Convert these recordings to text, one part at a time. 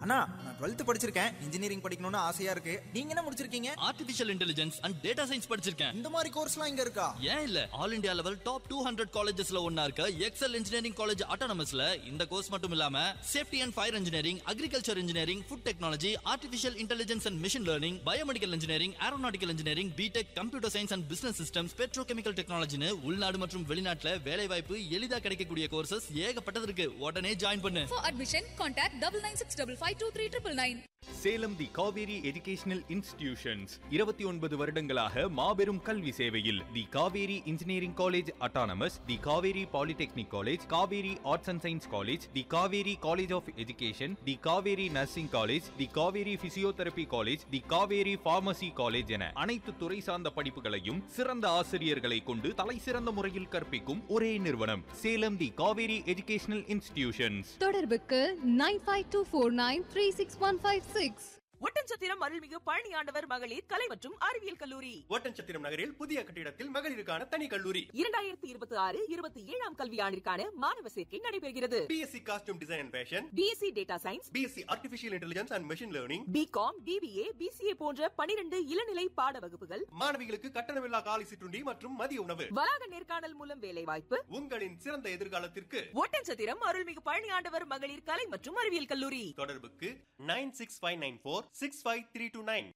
அண்ணா நான் டுவெல்த் படிச்சிருக்கேன் இன்ஜினியரிங் படிக்கணும்னு ஆசையா இருக்கு நீங்க என்ன முடிச்சிருக்கீங்க artificial intelligence and data science படிச்சிருக்கேன் இந்த மாதிரி கோர்ஸ்லாம் இங்க இருக்கா ஏன் இல்ல all India level top two hundred காலேஜஸ்ல ஒன்னா இருக்க எக்ஸல் இன்ஜினியரிங் காலேஜ் ஆட்டோனமஸ்ல இந்த கோர்ஸ் மட்டும் இல்லாம safety and fire engineering agriculture engineering food technology artificial intelligence and machine learning biomedical engineering aeronautical engineering B Tech computer science and business systems petrochemical டெக்னாலஜின்னு உள்நாடு மற்றும் வெளிநாட்டுல வேலை வாய்ப்பு எளிதா கிடைக்கக்கூடிய கோர்சஸ் ஏகப்பட்டது இருக்கு உடனே ஜாயின் பண்ணு For admission, contact double nine six double five two three triple nine. Salem the Kaveri educational institutions இருபத்தி ஒன்பது வருடங்களாக மாபெரும் கல்வி சேவையில் the Kaveri engineering college autonomous the Kaveri polytechnic college Kaveri arts and science college the Kaveri college of education the Kaveri nursing college the Kaveri physiotherapy college the Kaveri pharmacy college என அனைத்து துறை சார்ந்த படிப்புகளையும் சிறந்த ஆசிரியர்களை கொண்டு தலை சிறந்த முறையில் கற்பிக்கும் ஒரே நிறுவனம் Salem the Kaveri educational institutions தொடர்புக்கு nine five two four nine three six one five six Oddanchatram Arulmigu Palani ஆண்டவர் மகளிர் கலை மற்றும் அறிவியல் கல்லூரி ஓட்டன்சத்திரம் நகரில் புதிய கட்டிடத்தில் மகளிருக்கான தனி கல்லூரி இரண்டாயிரத்தி இருபத்தி ஆறு இருபத்தி ஏழாம் கல்வியாண்டிற்கான மாணவ சேர்க்கை நடைபெறுகிறது BSc costume design and fashion BSc data science BSc artificial intelligence and machine learning BCom BBA BCA போன்ற பனிரெண்டு இளநிலை பாட வகுப்புகள் மாணவிகளுக்கு கட்டணமில்லா காலை சிற்றுண்டி மற்றும் மதிய உணவு வளாக நேர்காணல் மூலம் வேலை வாய்ப்பு உங்களின் சிறந்த எதிர்காலத்திற்கு ஒட்டன்சத்திரம் அருள்மிகு பழனி ஆண்டவர் மகளிர் கலை மற்றும் அறிவியல் கல்லூரி தொடர்புக்கு nine six five nine four six five three two nine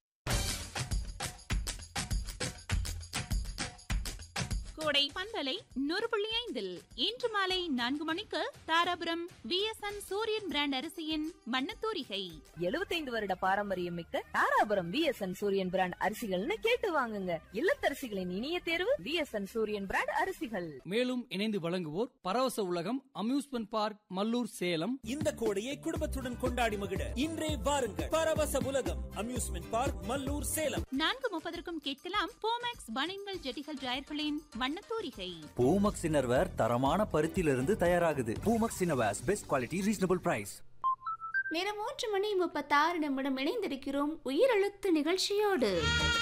Kodai பண்பலை நூறு புள்ளி ஐந்தில் இன்று மாலை நான்கு மணிக்கு தாராபுரம் விஎஸ்என் சூரியன் பிராண்ட் அரிசியின் மண்ணத்தூரிகை எழுபத்தைந்து வருட பாரம்பரியம் மிக்க தாராபுரம் விஎஸ்என் சூரியன் பிராண்ட் அரிசிகள்னு கேட்டு வாங்குங்க இல்லத்தரசிகளின் இனிய தேர்வு விஎஸ்என் சூரியன் பிராண்ட் அரிசிகள் மேலும் இணைந்து வழங்குவோர் பரவச உலகம் அம்யூஸ்மெண்ட் பார்க் மல்லூர் சேலம் இந்த கோடையை குடும்பத்துடன் கொண்டாடி மகிழ இன்றே வாருங்கள் பரவச உலகம் அம்யூஸ்மெண்ட் பார்க் மல்லூர் சேலம் நான்கு முப்பதற்கும் கேட்கலாம் போமேக்ஸ் பனின்கள் ஜெட்டிகள் ஜாயர்களின் மண்ணத்தூரிகை பூமக்ஸ் இன்னர்வேர் தரமான பருத்தியிலிருந்து தயாராகுது Poomex innerwears best quality reasonable price நேரம் மூன்று மணி முப்பத்தாறு நிமிடம் இணைந்திருக்கிறோம் உயிரெழுத்து நிகழ்ச்சியோடு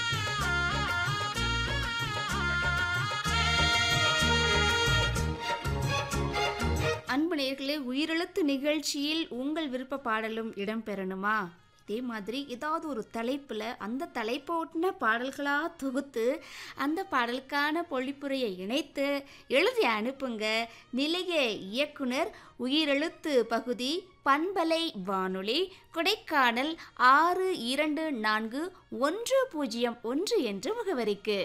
அன்பு நேர்களே உயிரெழுத்து நிகழ்ச்சியில் உங்கள் விருப்ப பாடலும் இடம்பெறணுமா இதே மாதிரி ஏதாவது ஒரு தலைப்பில் அந்த தலைப்பை ஒட்டின பாடல்களாக தொகுத்து அந்த பாடலுக்கான பொழிப்புரையை இணைத்து எழுதி அனுப்புங்க நிலைய இயக்குனர் உயிரெழுத்து பகுதி பண்பலை வானொலி கொடைக்கானல் ஆறு இரண்டு நான்கு ஒன்று பூஜ்ஜியம் ஒன்று என்ற முகவரிக்கு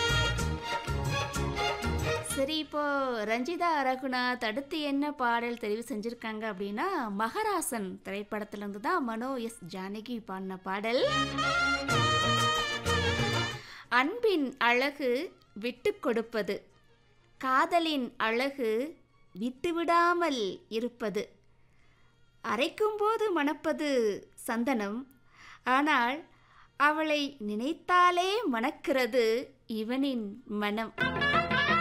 சரி இப்போ ரஞ்சிதா ரகுநாத் அடுத்து என்ன பாடல் தெரிவு செஞ்சிருக்காங்க அப்படின்னா மகராசன் திரைப்படத்திலிருந்து தான் மனோ எஸ் ஜானகி பாடின பாடல் அன்பின் அழகு விட்டு கொடுப்பது காதலின் அழகு விட்டுவிடாமல் இருப்பது அரைக்கும்போது மணப்பது சந்தனம் ஆனால் அவளை நினைத்தாலே மணக்கிறது இவனின் மனம்